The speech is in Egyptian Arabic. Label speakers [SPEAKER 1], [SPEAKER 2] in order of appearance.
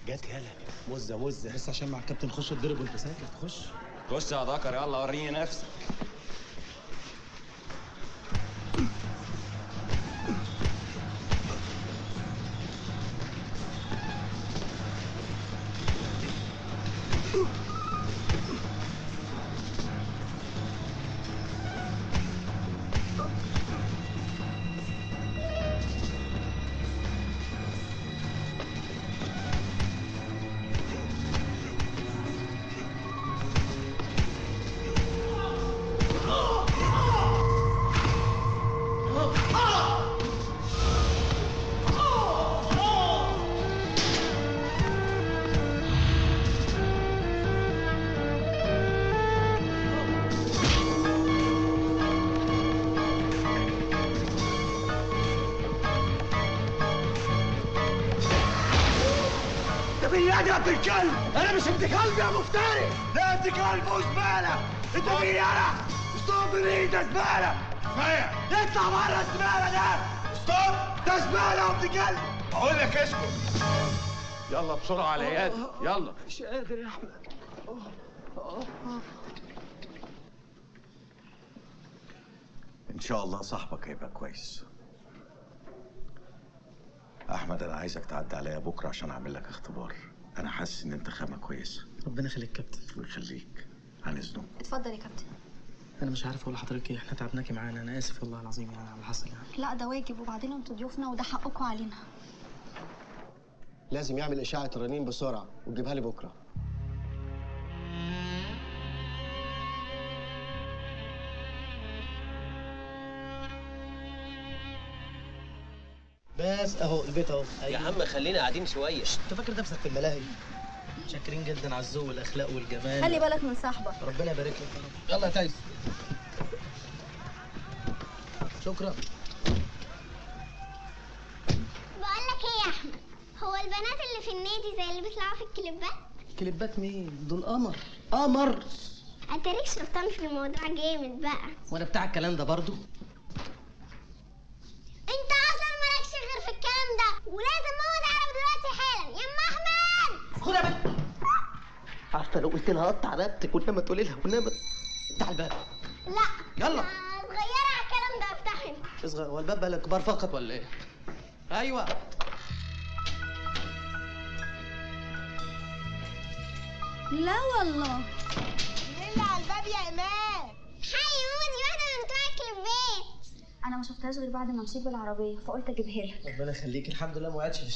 [SPEAKER 1] جت يالا مزه مزه
[SPEAKER 2] بس عشان مع الكابتن خش اتضرب وانت ساكت خش
[SPEAKER 1] خش يا ذكر يلا وريني نفسك
[SPEAKER 3] انت مين يا ابن الكلب؟ انا مش ابن كلب يا مفتري لا ابن كلب وزباله انت مين يالا؟ ستوب من ايدك زباله كفايه اطلع بره الزباله ده ستوب ده زباله يا ابن كلب بقول لك اسكت يلا بسرعه على اياد يلا
[SPEAKER 2] مش قادر يا احمد
[SPEAKER 3] ان شاء الله صاحبك هيبقى كويس احمد انا عايزك تعدي عليا بكره عشان اعمل لك اختبار انا حاسس ان انت خامه كويسه
[SPEAKER 2] ربنا يخليك كابتن
[SPEAKER 3] ويخليك عن اذنه
[SPEAKER 4] اتفضل يا كابتن
[SPEAKER 2] انا مش عارف اقول لحضرتك ايه احنا تعبناكي معانا انا اسف والله العظيم يعني على اللي حصل يعني
[SPEAKER 4] لا ده واجب وبعدين انتوا ضيوفنا وده حقكم علينا
[SPEAKER 5] لازم يعمل اشاعه رنين بسرعه وتجيبها لي بكره
[SPEAKER 2] بس اهو البيت اهو
[SPEAKER 6] يا عم خلينا قاعدين شويه
[SPEAKER 2] انت فاكر نفسك في الملاهي شاكرين جدا على الذوق والاخلاق والجمال
[SPEAKER 4] خلي بالك من صاحبك
[SPEAKER 2] ربنا يبارك لك يا رب يلا يا تايس شكرا
[SPEAKER 7] بقول لك ايه يا احمد هو البنات اللي في النادي زي اللي بيطلعوا في الكليبات
[SPEAKER 2] كليبات مين دول قمر قمر
[SPEAKER 7] اتاريك شرطان في الموضوع جامد بقى
[SPEAKER 2] وانا بتاع الكلام ده برضو
[SPEAKER 7] انت اصلا مالكش غير في الكلام ده ولازم ماما تعرف دلوقتي حالا يا ام احمد
[SPEAKER 2] خد يا بنت عارفه لو قلت لها قطع رقبتك وانما تقولي لها وانما تعال الباب
[SPEAKER 7] لا
[SPEAKER 2] يلا.
[SPEAKER 7] آه، صغيره على الكلام ده افتح انت
[SPEAKER 2] اصغر هو الباب بقى للكبار فقط ولا ايه ايوه
[SPEAKER 4] لا والله
[SPEAKER 7] اللي على الباب يا ايمان حي ماما دي واحده من بتوع الكليبات
[SPEAKER 4] انا ما شفتهاش غير بعد ما مشيت بالعربيه فقلت اجيبها لك
[SPEAKER 2] ربنا يخليك الحمد لله ما وقعتش في